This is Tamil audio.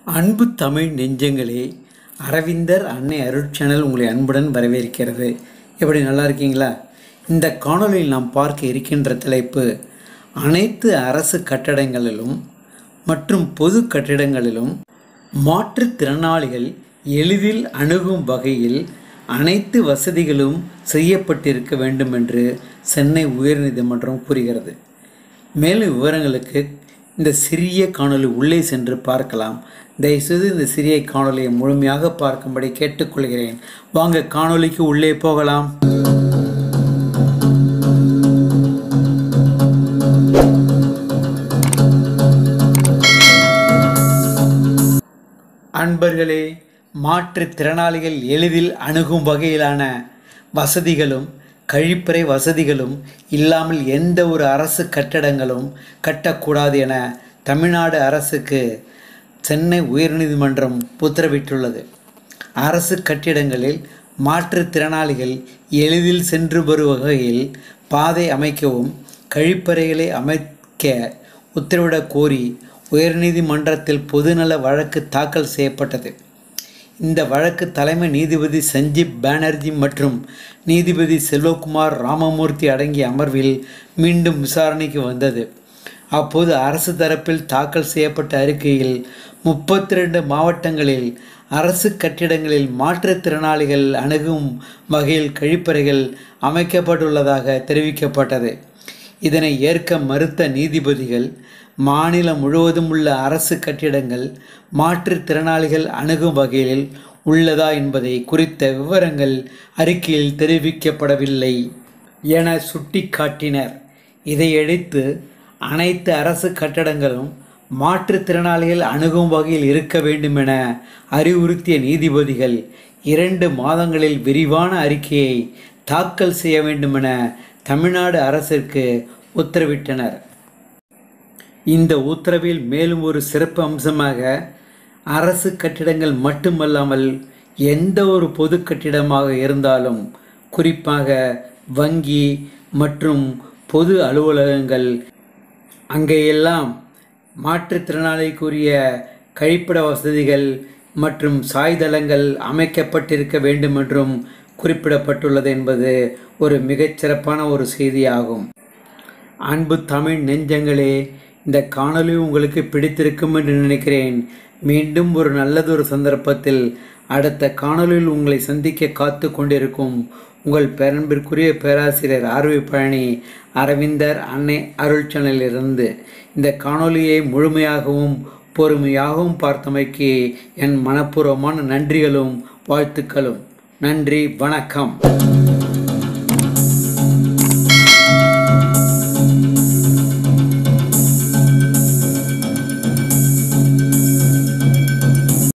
அன்பு தமிழ் நெஞ்சங்களே அரவிந்தர் அன்னை அருட்சேனல் உங்களை அன்புடன் வரவேற்கிறது எப்படி நல்லா இருக்கீங்களா இந்த காணொளியில் நாம் பார்க்க இருக்கின்ற தலைப்பு அனைத்து அரசு கட்டடங்களிலும் மற்றும் பொது கட்டிடங்களிலும் மாற்றுத்திறனாளிகள் எளிதில் அணுகும் வகையில் அனைத்து வசதிகளும் செய்யப்பட்டிருக்க வேண்டும் என்று சென்னை உயர்நீதிமன்றம் கூறுகிறது மேலும் விவரங்களுக்கு இந்த சிறிய காணொளி உள்ளே சென்று பார்க்கலாம் தயவுசெய்து இந்த சிறிய காணொளியை முழுமையாக பார்க்கும்படி கேட்டுக்கொள்கிறேன் வாங்க காணொளிக்கு உள்ளே போகலாம் அன்பர்களே மாற்றுத்திறனாளிகள் எளிதில் அணுகும் வகையிலான வசதிகளும் கழிப்பறை வசதிகளும் இல்லாமல் எந்த ஒரு அரசு கட்டடங்களும் கட்டக்கூடாது என தமிழ்நாடு அரசுக்கு சென்னை உயர்நீதிமன்றம் உத்தரவிட்டுள்ளது அரசு கட்டிடங்களில் மாற்றுத்திறனாளிகள் எளிதில் சென்று வரும் வகையில் பாதை அமைக்கவும் கழிப்பறைகளை அமைக்க உத்தரவிடக் கோரி உயர்நீதிமன்றத்தில் பொதுநல வழக்கு தாக்கல் செய்யப்பட்டது இந்த வழக்கு தலைமை நீதிபதி சஞ்சீப் பானர்ஜி மற்றும் நீதிபதி செல்வகுமார் ராமமூர்த்தி அடங்கிய அமர்வில் மீண்டும் விசாரணைக்கு வந்தது அப்போது அரசு தரப்பில் தாக்கல் செய்யப்பட்ட அறிக்கையில் முப்பத்தி ரெண்டு மாவட்டங்களில் அரசு கட்டிடங்களில் மாற்றுத்திறனாளிகள் அணுகும் வகையில் கழிப்பறைகள் அமைக்கப்பட்டுள்ளதாக தெரிவிக்கப்பட்டது இதனை ஏற்க மறுத்த நீதிபதிகள் மாநிலம் முழுவதும் உள்ள அரசு கட்டிடங்கள் மாற்றுத்திறனாளிகள் அணுகும் வகையில் உள்ளதா என்பதை குறித்த விவரங்கள் அறிக்கையில் தெரிவிக்கப்படவில்லை என சுட்டிக்காட்டினர் இதையடுத்து அனைத்து அரசு கட்டடங்களும் மாற்றுத்திறனாளிகள் அணுகும் வகையில் இருக்க வேண்டும் என அறிவுறுத்திய நீதிபதிகள் இரண்டு மாதங்களில் விரிவான அறிக்கையை தாக்கல் செய்ய வேண்டுமென தமிழ்நாடு அரசிற்கு உத்தரவிட்டனர் இந்த உத்தரவில் மேலும் ஒரு சிறப்பு அம்சமாக அரசு கட்டிடங்கள் மட்டுமல்லாமல் எந்த ஒரு பொது கட்டிடமாக இருந்தாலும் குறிப்பாக வங்கி மற்றும் பொது அலுவலகங்கள் அங்கேயெல்லாம் மாற்றுத்திறனாளிக்குரிய கழிப்பிட வசதிகள் மற்றும் சாய்தளங்கள் அமைக்கப்பட்டிருக்க வேண்டும் என்றும் குறிப்பிடப்பட்டுள்ளது என்பது ஒரு மிகச்சிறப்பான ஒரு செய்தியாகும் அன்பு தமிழ் நெஞ்சங்களே இந்த காணொளி உங்களுக்கு பிடித்திருக்கும் என்று நினைக்கிறேன் மீண்டும் ஒரு நல்லதொரு சந்தர்ப்பத்தில் அடுத்த காணொளியில் உங்களை சந்திக்க காத்து கொண்டிருக்கும் உங்கள் பேரன்பிற்குரிய பேராசிரியர் ஆர்வி பழனி அரவிந்தர் அன்னை அருள் சேனலிலிருந்து இந்த காணொளியை முழுமையாகவும் பொறுமையாகவும் பார்த்தமைக்கு என் மனப்பூர்வமான நன்றிகளும் வாழ்த்துக்களும் நன்றி வணக்கம்